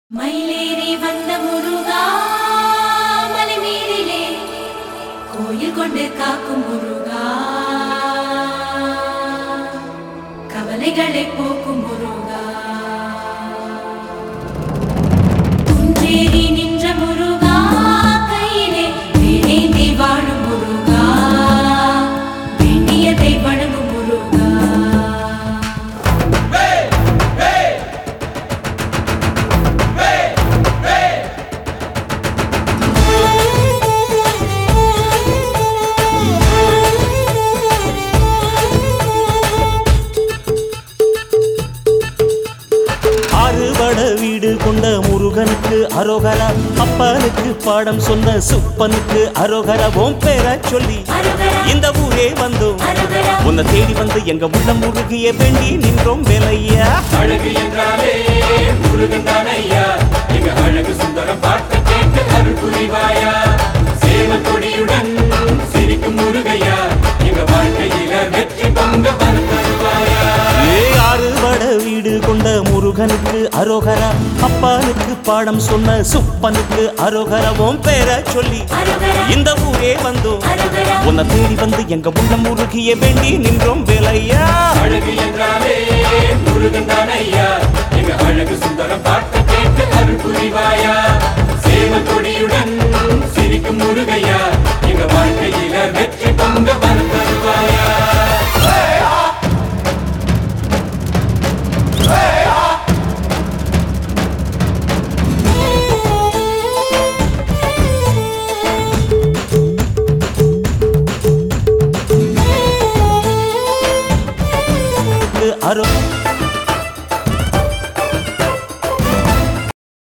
மயிலேறி வந்த முருகா மலைமீறிலே கோயில் கொண்டு காக்கும் முருகா கவலைகளை போக்கும் முருகா குன்றேறி நின்ற முருகா கையிலே வேணேந்தி வாழும் முருகா வேண்டியதை வழங்கும் முருகா அறுபட வீடு கொண்ட முருகனுக்கு அரோகரா அப்பனுக்கு பாடம் சொன்ன சுப்பனுக்கு அரோகரா ஓம் பேர சொல்லி அரோகரா. இந்த ஊரே வந்தோம் அரோகரா. உன்னை தேடி வந்து எங்க உள்ள முருகிய வேண்டி நின்றோம் வேலையா அழகு என்றாலே முருகன் தானையா எங்க அழகு சுந்தரம் பார்க்க கேட்டு அருள் புரிவாயா சேவல் கொடியுடன் சிரிக்கும் முருகையா எங்க வாழ்க்கையில வெற்றி பொங்க வரம் தருவாயா ஏ அறுபட வீடு கொண்ட முருகனுக்கு அரோகரா அப்பனுக்கு பாடம் சொன்ன சுப்பனுக்கு அரோகரா ஓம் பேர சொல்லி அரோகரா. இந்த ஊரே வந்தோம் அரோகரா. உன்னை தேடி வந்து எங்க உள்ள முருகிய வேண்டி நின்றோம் வேலையா அழகு என்றாலே முருகன் தானையா எங்க அழகு சுந்தரம் பார்க்க கேட்டு அருள் புரிவாயா சேவல் கொடியுடன் சிரிக்கும் முருகையா எங்க வாழ்க்கையில வெற்றி பொங்க வரம்